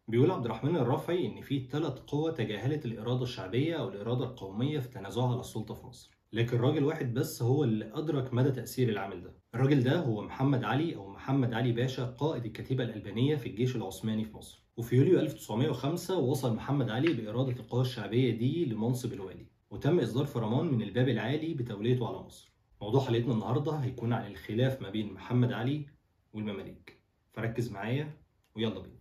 بيقول عبد الرحمن الرافعي إن في ثلاث قوى تجاهلت الإرادة الشعبية أو الإرادة القومية في تنازعها على السلطة في مصر لكن راجل واحد بس هو اللي أدرك مدى تأثير العامل ده الراجل ده هو محمد علي أو محمد علي باشا قائد الكتيبة الألبانية في الجيش العثماني في مصر وفي يوليو 1905 وصل محمد علي بإرادة القوى الشعبية دي لمنصب الوالي وتم إصدار فرمان من الباب العالي بتوليته على مصر موضوع حلقتنا النهاردة هيكون عن الخلاف ما بين محمد علي والمماليك فركز معايا ويلا بينا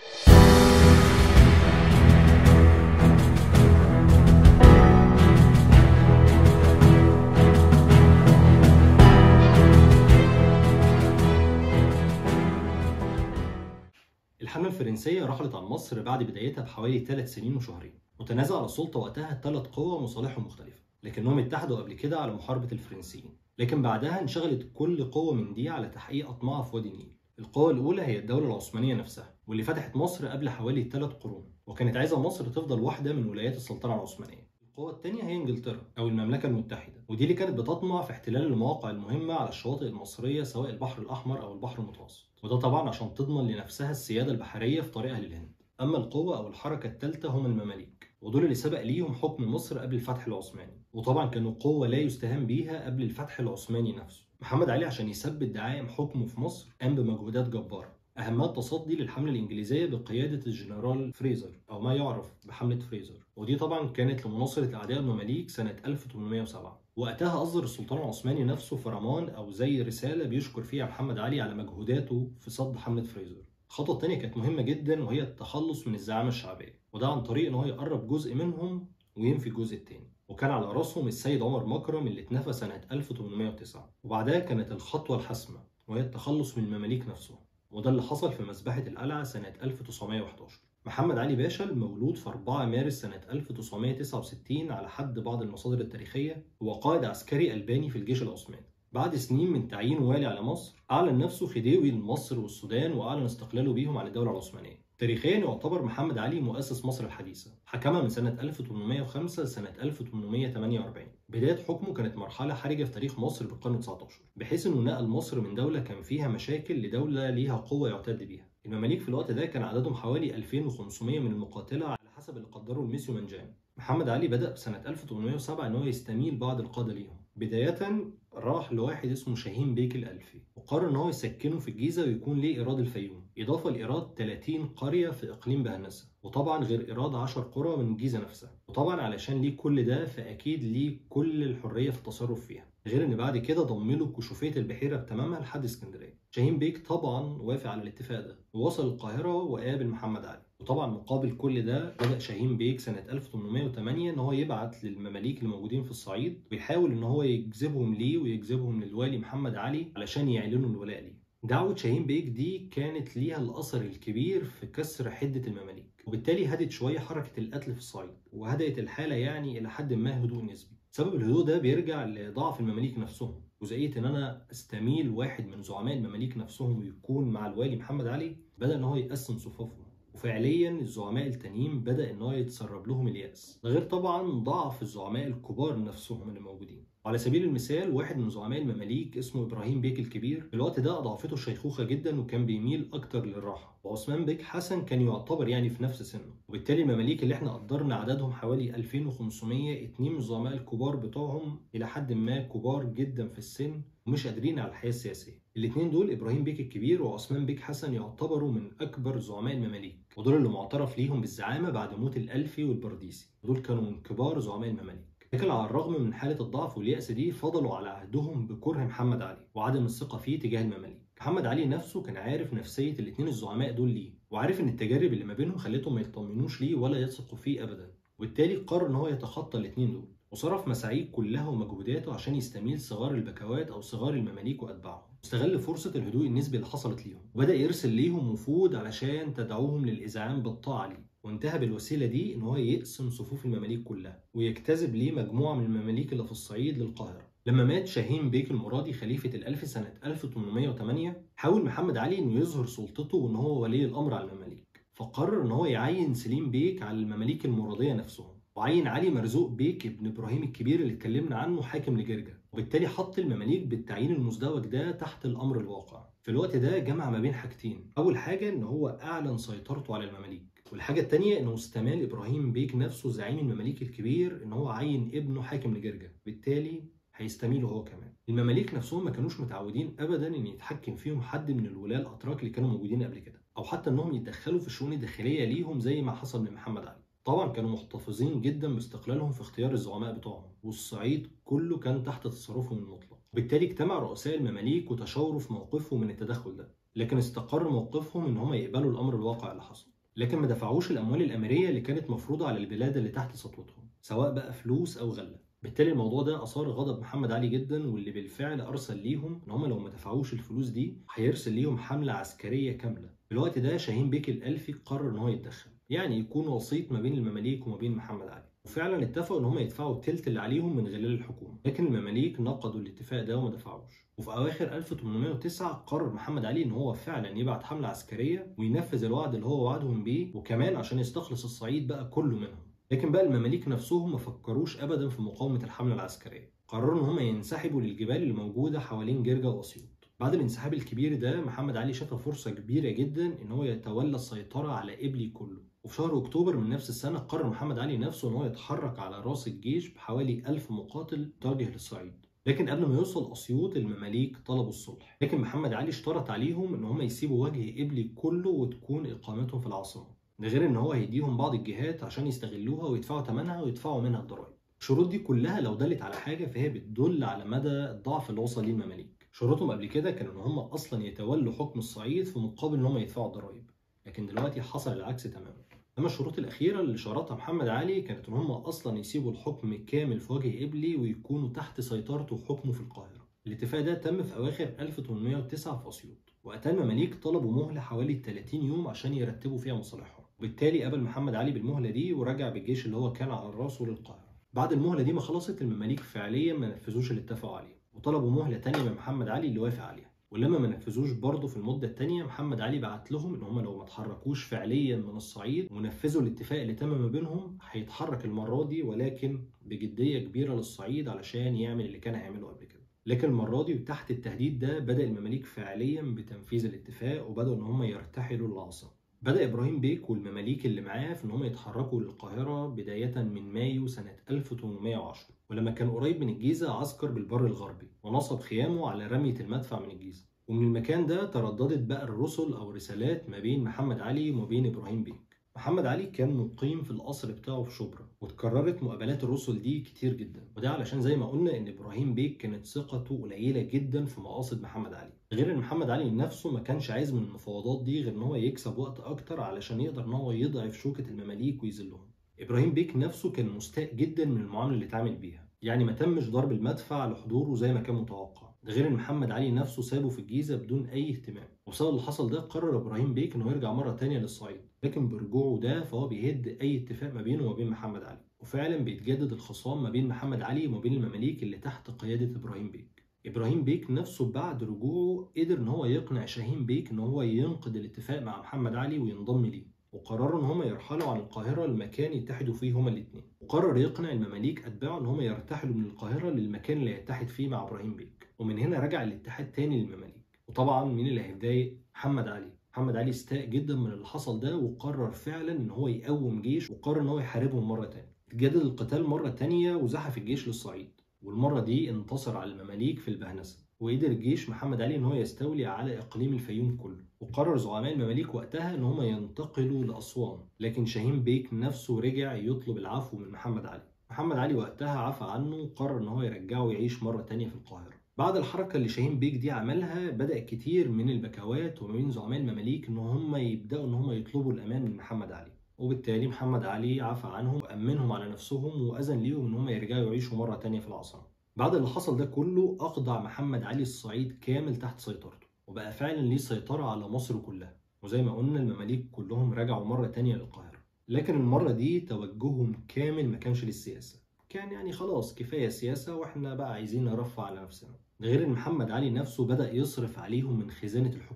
الحملة الفرنسية رحلت عن مصر بعد بدايتها بحوالي ثلاث سنين وشهرين وتنازع على السلطة وقتها ثلاث قوى مصالحهم مختلفة لكنهم اتحدوا قبل كده على محاربة الفرنسيين لكن بعدها انشغلت كل قوة من دي على تحقيق أطماعها في وادي النيل القوة الأولى هي الدولة العثمانية نفسها واللي فتحت مصر قبل حوالي ثلاث قرون وكانت عايزة مصر تفضل واحدة من ولايات السلطنة العثمانية القوة الثانية هي انجلترا أو المملكة المتحدة ودي اللي كانت بتطمع في احتلال المواقع المهمة على الشواطئ المصرية سواء البحر الأحمر أو البحر المتوسط وده طبعا عشان تضمن لنفسها السيادة البحرية في طريقها للهند أما القوة أو الحركة الثالثة هم المماليك ودول اللي سبق ليهم حكم مصر قبل الفتح العثماني وطبعا كانوا قوة لا يستهان بيها قبل الفتح العثماني نفسه محمد علي عشان يثبت دعائم حكمه في مصر قام بمجهودات جبارة أهمها التصدي للحملة الإنجليزية بقيادة الجنرال فريزر أو ما يعرف بحملة فريزر ودي طبعا كانت لمناصرة أعداء المماليك سنة 1807 وقتها أصدر السلطان العثماني نفسه فرمان أو زي رسالة بيشكر فيها محمد علي على مجهوداته في صد حملة فريزر الخطوة التانية كانت مهمة جدا وهي التخلص من الزعامة الشعبية وده عن طريق إن هو يقرب جزء منهم وينفي الجزء التاني وكان على راسهم السيد عمر مكرم اللي اتنفى سنة 1809 وبعدها كانت الخطوة الحاسمة وهي التخلص من المماليك نفسهم وده اللي حصل في مذبحة القلعة سنة 1911 محمد علي باشا المولود في 4 مارس سنة 1969 على حد بعض المصادر التاريخية هو قائد عسكري ألباني في الجيش العثماني بعد سنين من تعيين والي على مصر أعلن نفسه خديوي لمصر والسودان وأعلن استقلاله بيهم عن الدولة العثمانية تاريخيا يعتبر محمد علي مؤسس مصر الحديثة حكمها من سنة 1805 لسنة 1848 بداية حكمه كانت مرحلة حرجة في تاريخ مصر بالقرن 19 بحيث انه نقل مصر من دولة كان فيها مشاكل لدولة ليها قوة يعتد بيها المماليك في الوقت ده كان عددهم حوالي 2500 من المقاتلة على حسب اللي قدره الميسيو منجان محمد علي بدأ بسنة 1807 ان هو يستميل بعض القادة ليهم بداية راح لواحد اسمه شاهين بيك الألفي وقرر إن هو يسكنه في الجيزة ويكون ليه إيراد الفيوم إضافة لإيراد 30 قرية في إقليم بهنسة وطبعا غير إيراد 10 قرى من الجيزة نفسها وطبعا علشان ليه كل ده فأكيد ليه كل الحرية في التصرف فيها غير ان بعد كده ضم له كشوفيه البحيره بتمامها لحد اسكندريه. شاهين بيك طبعا وافق على الاتفاق ده ووصل القاهره وقابل محمد علي. وطبعا مقابل كل ده بدا شاهين بيك سنه 1808 ان هو يبعت للمماليك الموجودين في الصعيد ويحاول ان هو يجذبهم ليه ويجذبهم للوالي محمد علي علشان يعلنوا الولاء ليه. دعوة شاهين بيك دي كانت ليها الأثر الكبير في كسر حدة المماليك وبالتالي هدت شوية حركة القتل في الصعيد وهدأت الحالة يعني إلى حد ما هدوء نسبي سبب الهدوء ده بيرجع لضعف المماليك نفسهم جزئية إن أنا استميل واحد من زعماء المماليك نفسهم ويكون مع الوالي محمد علي بدأ إن هو يقسم صفوفهم وفعليا الزعماء التانيين بدا ان هو يتسرب لهم الياس ده غير طبعا ضعف الزعماء الكبار نفسهم اللي موجودين وعلى سبيل المثال واحد من زعماء المماليك اسمه ابراهيم بيك الكبير في الوقت ده اضعفته الشيخوخه جدا وكان بيميل اكتر للراحه وعثمان بيك حسن كان يعتبر يعني في نفس سنه وبالتالي المماليك اللي احنا قدرنا عددهم حوالي 2500 اتنين من الزعماء الكبار بتوعهم الى حد ما كبار جدا في السن ومش قادرين على الحياه السياسيه الاثنين دول ابراهيم بيك الكبير وعثمان بيك حسن يعتبروا من اكبر زعماء المماليك ودول اللي معترف ليهم بالزعامه بعد موت الالفي والبرديسي ودول كانوا من كبار زعماء المماليك لكن على الرغم من حاله الضعف واليأس دي فضلوا على عهدهم بكره محمد علي وعدم الثقه فيه تجاه المماليك محمد علي نفسه كان عارف نفسيه الاثنين الزعماء دول ليه وعارف ان التجارب اللي ما بينهم خلتهم ما يطمنوش ليه ولا يثقوا فيه ابدا وبالتالي قرر ان هو يتخطى الاثنين دول وصرف مساعيه كلها ومجهوداته عشان يستميل صغار البكوات او صغار المماليك واتباعهم واستغل فرصه الهدوء النسبي اللي حصلت ليهم وبدا يرسل ليهم وفود علشان تدعوهم للاذعان بالطاعه ليه وانتهى بالوسيله دي ان هو يقسم صفوف المماليك كلها ويجتذب ليه مجموعه من المماليك اللي في الصعيد للقاهره لما مات شاهين بيك المرادي خليفة الألف سنة 1808 حاول محمد علي إنه يظهر سلطته وإن هو ولي الأمر على المماليك فقرر إن هو يعين سليم بيك على المماليك المرادية نفسهم وعين علي مرزوق بيك ابن إبراهيم الكبير اللي اتكلمنا عنه حاكم لجرجة وبالتالي حط المماليك بالتعيين المزدوج ده تحت الأمر الواقع في الوقت ده جمع ما بين حاجتين اول حاجه ان هو اعلن سيطرته على المماليك والحاجه الثانيه انه استمال ابراهيم بيك نفسه زعيم المماليك الكبير ان هو عين ابنه حاكم لجرجا بالتالي هيستميله هو كمان المماليك نفسهم ما كانوش متعودين ابدا ان يتحكم فيهم حد من الولاة الاتراك اللي كانوا موجودين قبل كده او حتى انهم يتدخلوا في الشؤون الداخليه ليهم زي ما حصل لمحمد علي طبعا كانوا محتفظين جدا باستقلالهم في اختيار الزعماء بتوعهم والصعيد كله كان تحت تصرفهم المطلق وبالتالي اجتمع رؤساء المماليك وتشاوروا في موقفهم من التدخل ده لكن استقر موقفهم ان هم يقبلوا الامر الواقع اللي حصل لكن ما دفعوش الاموال الاميريه اللي كانت مفروضه على البلاد اللي تحت سطوتهم سواء بقى فلوس او غله بالتالي الموضوع ده اثار غضب محمد علي جدا واللي بالفعل ارسل ليهم ان هم لو ما دفعوش الفلوس دي هيرسل ليهم حمله عسكريه كامله في الوقت ده شاهين بيك الالفي قرر ان هو يتدخل يعني يكون وسيط ما بين المماليك وما بين محمد علي وفعلا اتفقوا ان هم يدفعوا التلت اللي عليهم من غلال الحكومه لكن المماليك نقضوا الاتفاق ده وما دفعوش وفي اواخر 1809 قرر محمد علي ان هو فعلا يبعت حمله عسكريه وينفذ الوعد اللي هو وعدهم بيه وكمان عشان يستخلص الصعيد بقى كله منهم لكن بقى المماليك نفسهم ما فكروش ابدا في مقاومه الحمله العسكريه قرروا ان هم ينسحبوا للجبال اللي موجوده حوالين جرجا واسيوط بعد الانسحاب الكبير ده محمد علي شاف فرصه كبيره جدا ان هو يتولى السيطره على ابلي كله وفي شهر اكتوبر من نفس السنه قرر محمد علي نفسه ان هو يتحرك على راس الجيش بحوالي 1000 مقاتل توجه للصعيد لكن قبل ما يوصل اسيوط المماليك طلبوا الصلح لكن محمد علي اشترط عليهم ان هم يسيبوا وجه ابلي كله وتكون اقامتهم في العاصمه ده غير ان هو هيديهم بعض الجهات عشان يستغلوها ويدفعوا ثمنها ويدفعوا منها الضرائب الشروط دي كلها لو دلت على حاجه فهي بتدل على مدى الضعف اللي وصل ليه المماليك شروطهم قبل كده كانوا ان هم اصلا يتولوا حكم الصعيد في مقابل ان هم يدفعوا الضرائب لكن دلوقتي حصل العكس تماما اما الشروط الاخيره اللي شرطها محمد علي كانت ان هم اصلا يسيبوا الحكم كامل في وجه ابلي ويكونوا تحت سيطرته وحكمه في القاهره الاتفاق ده تم في اواخر 1809 في اسيوط وقتها المماليك طلبوا مهله حوالي 30 يوم عشان يرتبوا فيها مصالحهم وبالتالي قبل محمد علي بالمهله دي ورجع بالجيش اللي هو كان على راسه للقاهره بعد المهله دي ما خلصت المماليك فعليا ما نفذوش اللي اتفقوا عليه وطلبوا مهله تانية من محمد علي اللي وافق عليها ولما ما نفذوش برضه في المده الثانيه محمد علي بعت لهم ان هم لو ما اتحركوش فعليا من الصعيد ونفذوا الاتفاق اللي تم ما بينهم هيتحرك المره دي ولكن بجديه كبيره للصعيد علشان يعمل اللي كان هيعمله قبل كده لكن المره دي وتحت التهديد ده بدا المماليك فعليا بتنفيذ الاتفاق وبداوا ان هم يرتحلوا للعاصمه بدأ إبراهيم بيك والمماليك اللي معاه في إن هم يتحركوا للقاهرة بداية من مايو سنة 1810 ولما كان قريب من الجيزة عسكر بالبر الغربي ونصب خيامه على رمية المدفع من الجيزة ومن المكان ده ترددت بقى الرسل أو رسالات ما بين محمد علي وما بين إبراهيم بيك محمد علي كان مقيم في القصر بتاعه في شبرا واتكررت مقابلات الرسل دي كتير جدا وده علشان زي ما قلنا ان ابراهيم بيك كانت ثقته قليله جدا في مقاصد محمد علي غير ان محمد علي نفسه ما كانش عايز من المفاوضات دي غير ان هو يكسب وقت اكتر علشان يقدر ان هو يضعف شوكه المماليك ويذلهم ابراهيم بيك نفسه كان مستاء جدا من المعامله اللي اتعامل بيها يعني ما تمش ضرب المدفع لحضوره زي ما كان متوقع ده غير ان محمد علي نفسه سابه في الجيزه بدون اي اهتمام وبسبب اللي حصل ده قرر ابراهيم بيك انه يرجع مره تانية للصعيد لكن برجوعه ده فهو بيهد اي اتفاق ما بينه وما بين محمد علي وفعلا بيتجدد الخصام ما بين محمد علي وما بين المماليك اللي تحت قياده ابراهيم بيك ابراهيم بيك نفسه بعد رجوعه قدر ان هو يقنع شاهين بيك ان هو ينقض الاتفاق مع محمد علي وينضم ليه وقرروا ان هم يرحلوا عن القاهره لمكان يتحدوا فيه هما الاثنين وقرر يقنع المماليك اتباعه ان هم يرتحلوا من القاهره للمكان اللي يتحد فيه مع ابراهيم بيك ومن هنا رجع الاتحاد تاني للمماليك وطبعا مين اللي هيتضايق محمد علي محمد علي استاء جدا من اللي حصل ده وقرر فعلا ان هو يقوم جيش وقرر ان هو يحاربهم مره تانية اتجدد القتال مره تانية وزحف الجيش للصعيد والمره دي انتصر على المماليك في البهنسه وقدر الجيش محمد علي ان هو يستولي على اقليم الفيوم كله وقرر زعماء المماليك وقتها ان هم ينتقلوا لاسوان لكن شاهين بيك نفسه رجع يطلب العفو من محمد علي محمد علي وقتها عفى عنه وقرر ان هو يرجعه يعيش مره تانية في القاهره بعد الحركة اللي شاهين بيك دي عملها بدأ كتير من البكوات وما بين زعماء المماليك إن هم يبدأوا إن هم يطلبوا الأمان من محمد علي وبالتالي محمد علي عفى عنهم وأمنهم على نفسهم وأذن ليهم إن هم يرجعوا يعيشوا مرة تانية في العاصمة بعد اللي حصل ده كله أخضع محمد علي الصعيد كامل تحت سيطرته وبقى فعلا ليه سيطرة على مصر كلها وزي ما قلنا المماليك كلهم رجعوا مرة تانية للقاهرة لكن المرة دي توجههم كامل ما كانش للسياسة كان يعني خلاص كفاية سياسة واحنا بقى عايزين نرفع على نفسنا ده غير ان محمد علي نفسه بدأ يصرف عليهم من خزانة الحكومة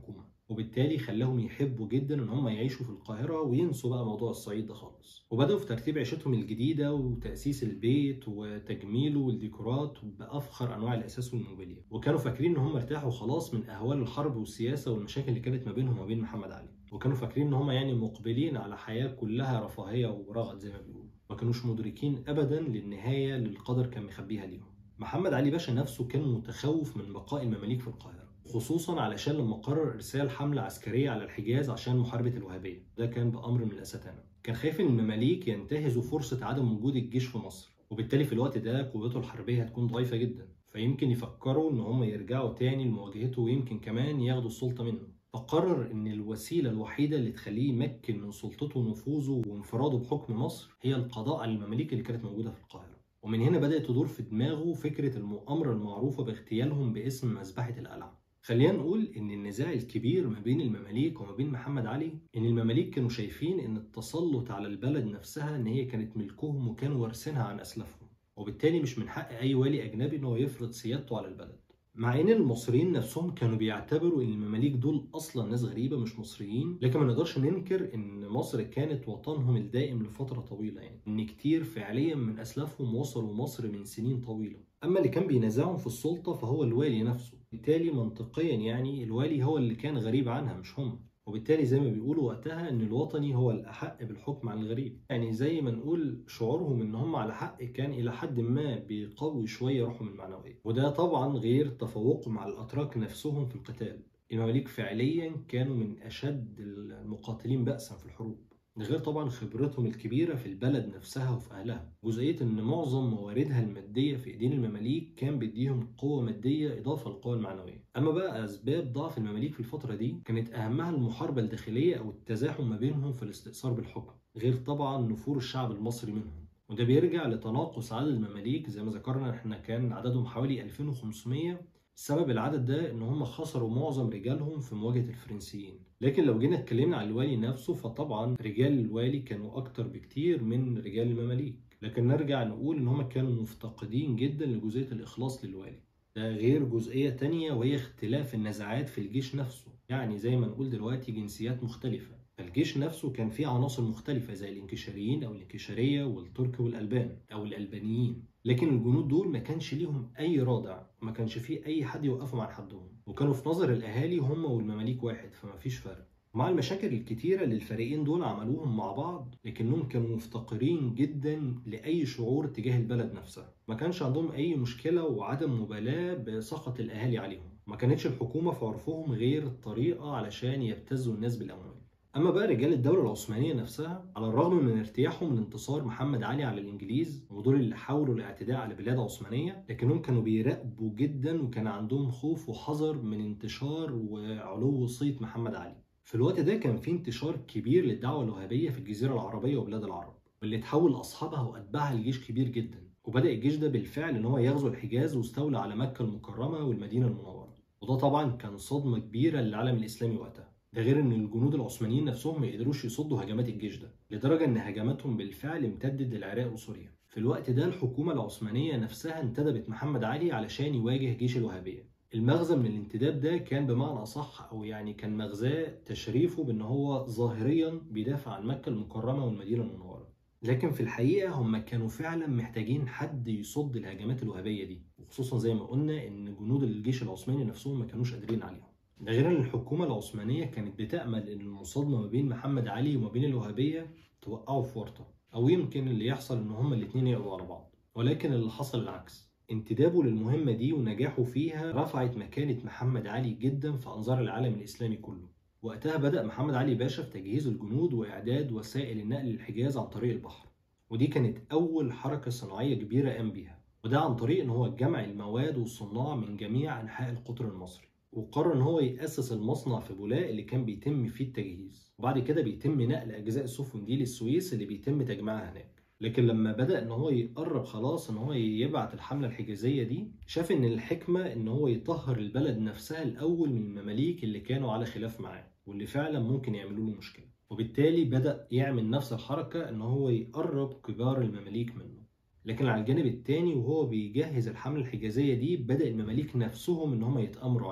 وبالتالي خلاهم يحبوا جدا ان هم يعيشوا في القاهره وينسوا بقى موضوع الصعيد ده خالص وبداوا في ترتيب عيشتهم الجديده وتاسيس البيت وتجميله والديكورات بافخر انواع الاساس والموبيليا وكانوا فاكرين ان هم ارتاحوا خلاص من اهوال الحرب والسياسه والمشاكل اللي كانت ما بينهم وبين محمد علي وكانوا فاكرين ان هم يعني مقبلين على حياه كلها رفاهيه ورغد زي ما بيقولوا ما كانوش مدركين ابدا للنهايه اللي القدر كان مخبيها ليهم محمد علي باشا نفسه كان متخوف من بقاء المماليك في القاهره خصوصا علشان لما قرر ارسال حمله عسكريه على الحجاز عشان محاربه الوهابيه ده كان بامر من الاستانه كان خايف ان المماليك ينتهزوا فرصه عدم وجود الجيش في مصر وبالتالي في الوقت ده قوته الحربيه هتكون ضعيفه جدا فيمكن يفكروا ان هم يرجعوا تاني لمواجهته ويمكن كمان ياخدوا السلطه منه فقرر ان الوسيله الوحيده اللي تخليه يمكن من سلطته ونفوذه وانفراده بحكم مصر هي القضاء على المماليك اللي كانت موجوده في القاهره ومن هنا بدات تدور في دماغه فكره المؤامره المعروفه باغتيالهم باسم مذبحه القلعه خلينا نقول ان النزاع الكبير ما بين المماليك وما بين محمد علي ان المماليك كانوا شايفين ان التسلط على البلد نفسها ان هي كانت ملكهم وكانوا وارثينها عن اسلافهم وبالتالي مش من حق اي والي اجنبي ان هو يفرض سيادته على البلد مع ان المصريين نفسهم كانوا بيعتبروا ان المماليك دول اصلا ناس غريبه مش مصريين لكن ما نقدرش ننكر ان مصر كانت وطنهم الدائم لفتره طويله يعني ان كتير فعليا من اسلافهم وصلوا مصر من سنين طويله اما اللي كان بينازعهم في السلطه فهو الوالي نفسه بالتالي منطقيا يعني الوالي هو اللي كان غريب عنها مش هم وبالتالي زي ما بيقولوا وقتها ان الوطني هو الاحق بالحكم على الغريب يعني زي ما نقول شعورهم ان هم على حق كان الى حد ما بيقوي شويه روحهم المعنويه وده طبعا غير تفوقهم على الاتراك نفسهم في القتال المماليك فعليا كانوا من اشد المقاتلين بأسا في الحروب ده غير طبعا خبرتهم الكبيره في البلد نفسها وفي اهلها جزئيه ان معظم مواردها الماديه في ايدين المماليك كان بيديهم قوه ماديه اضافه للقوه المعنويه اما بقى اسباب ضعف المماليك في الفتره دي كانت اهمها المحاربه الداخليه او التزاحم ما بينهم في الاستئثار بالحكم غير طبعا نفور الشعب المصري منهم وده بيرجع لتناقص عدد المماليك زي ما ذكرنا احنا كان عددهم حوالي 2500 سبب العدد ده ان هم خسروا معظم رجالهم في مواجهه الفرنسيين لكن لو جينا اتكلمنا عن الوالي نفسه فطبعا رجال الوالي كانوا اكتر بكتير من رجال المماليك لكن نرجع نقول ان هم كانوا مفتقدين جدا لجزئيه الاخلاص للوالي ده غير جزئيه تانية وهي اختلاف النزاعات في الجيش نفسه يعني زي ما نقول دلوقتي جنسيات مختلفه فالجيش نفسه كان فيه عناصر مختلفة زي الانكشاريين أو الانكشارية والترك والألبان أو الألبانيين لكن الجنود دول ما كانش ليهم أي رادع ما كانش فيه أي حد يوقفهم عن حدهم وكانوا في نظر الأهالي هم والمماليك واحد فما فيش فرق مع المشاكل الكتيرة اللي الفريقين دول عملوهم مع بعض لكنهم كانوا مفتقرين جدا لأي شعور تجاه البلد نفسها ما كانش عندهم أي مشكلة وعدم مبالاة بسخط الأهالي عليهم ما كانتش الحكومة في عرفهم غير الطريقة علشان يبتزوا الناس بالأموال أما بقى رجال الدولة العثمانية نفسها على الرغم من ارتياحهم لانتصار محمد علي على الإنجليز ودول اللي حاولوا الاعتداء على بلاد عثمانية لكنهم كانوا بيراقبوا جدا وكان عندهم خوف وحذر من انتشار وعلو صيت محمد علي في الوقت ده كان في انتشار كبير للدعوة الوهابية في الجزيرة العربية وبلاد العرب واللي تحول أصحابها وأتباعها لجيش كبير جدا وبدأ الجيش ده بالفعل إن هو يغزو الحجاز واستولى على مكة المكرمة والمدينة المنورة وده طبعا كان صدمة كبيرة للعالم الإسلامي وقتها ده غير ان الجنود العثمانيين نفسهم ما قدروش يصدوا هجمات الجيش ده لدرجه ان هجماتهم بالفعل امتدت للعراق وسوريا في الوقت ده الحكومه العثمانيه نفسها انتدبت محمد علي علشان يواجه جيش الوهابيه المغزى من الانتداب ده كان بمعنى اصح او يعني كان مغزاه تشريفه بان هو ظاهريا بيدافع عن مكه المكرمه والمدينه المنوره لكن في الحقيقه هم كانوا فعلا محتاجين حد يصد الهجمات الوهابيه دي وخصوصا زي ما قلنا ان جنود الجيش العثماني نفسهم ما كانوش قادرين عليهم ده غير ان الحكومه العثمانيه كانت بتامل ان المصادمه ما بين محمد علي وما بين الوهابيه توقعه في ورطه او يمكن اللي يحصل ان هما الاثنين يقضوا على بعض ولكن اللي حصل العكس انتدابه للمهمة دي ونجاحه فيها رفعت مكانة محمد علي جدا في أنظار العالم الإسلامي كله وقتها بدأ محمد علي باشا في تجهيز الجنود وإعداد وسائل النقل للحجاز عن طريق البحر ودي كانت أول حركة صناعية كبيرة قام بيها وده عن طريق إن هو جمع المواد والصناع من جميع أنحاء القطر المصري وقرر ان هو ياسس المصنع في بولاق اللي كان بيتم فيه التجهيز وبعد كده بيتم نقل اجزاء السفن دي للسويس اللي بيتم تجميعها هناك لكن لما بدا ان هو يقرب خلاص ان هو يبعت الحمله الحجازيه دي شاف ان الحكمه ان هو يطهر البلد نفسها الاول من المماليك اللي كانوا على خلاف معاه واللي فعلا ممكن يعملوا له مشكله وبالتالي بدا يعمل نفس الحركه ان هو يقرب كبار المماليك منه لكن على الجانب الثاني وهو بيجهز الحمله الحجازيه دي بدا المماليك نفسهم ان هم يتامروا عليه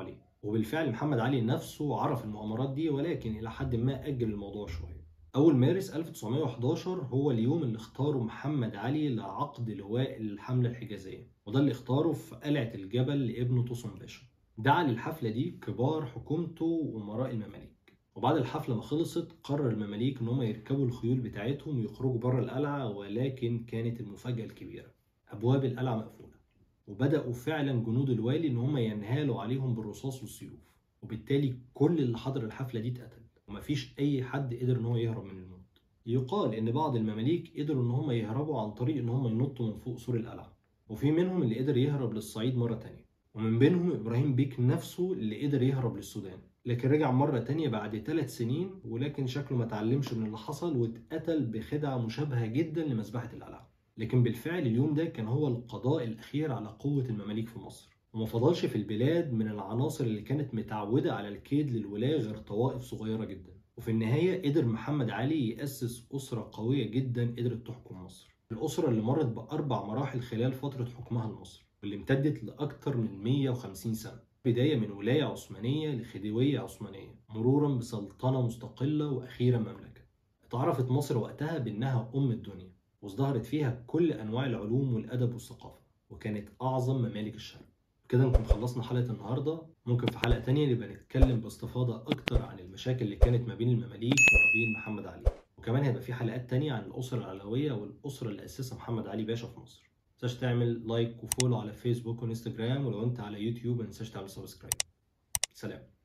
وبالفعل محمد علي نفسه عرف المؤامرات دي ولكن إلى حد ما أجل الموضوع شوية أول مارس 1911 هو اليوم اللي اختاره محمد علي لعقد لواء الحملة الحجازية وده اللي اختاره في قلعة الجبل لابنه توسن باشا دعا للحفلة دي كبار حكومته وأمراء المماليك وبعد الحفلة ما خلصت قرر المماليك إن هم يركبوا الخيول بتاعتهم ويخرجوا بره القلعة ولكن كانت المفاجأة الكبيرة أبواب القلعة مقفولة وبدأوا فعلا جنود الوالي إن هم ينهالوا عليهم بالرصاص والسيوف وبالتالي كل اللي حضر الحفلة دي اتقتل ومفيش أي حد قدر إن هو يهرب من الموت يقال إن بعض المماليك قدروا إن هم يهربوا عن طريق إن هم ينطوا من فوق سور القلعة وفي منهم اللي قدر يهرب للصعيد مرة تانية ومن بينهم إبراهيم بيك نفسه اللي قدر يهرب للسودان لكن رجع مرة تانية بعد ثلاث سنين ولكن شكله ما اتعلمش من اللي حصل واتقتل بخدعة مشابهة جدا لمذبحة القلعة لكن بالفعل اليوم ده كان هو القضاء الأخير على قوة المماليك في مصر وما فضلش في البلاد من العناصر اللي كانت متعودة على الكيد للولاة غير طوائف صغيرة جدا وفي النهاية قدر محمد علي يأسس أسرة قوية جدا قدرت تحكم مصر الأسرة اللي مرت بأربع مراحل خلال فترة حكمها لمصر واللي امتدت لأكثر من 150 سنة بداية من ولاية عثمانية لخديوية عثمانية مرورا بسلطنة مستقلة وأخيرا مملكة اتعرفت مصر وقتها بأنها أم الدنيا وازدهرت فيها كل أنواع العلوم والأدب والثقافة وكانت أعظم ممالك الشرق كده نكون خلصنا حلقة النهاردة ممكن في حلقة تانية نبقى نتكلم باستفاضة أكتر عن المشاكل اللي كانت ما بين المماليك وما بين محمد علي وكمان هيبقى في حلقات تانية عن الأسرة العلوية والأسرة اللي أسسها محمد علي باشا في مصر متنساش تعمل لايك وفولو على فيسبوك وانستجرام ولو انت على يوتيوب متنساش تعمل سبسكرايب سلام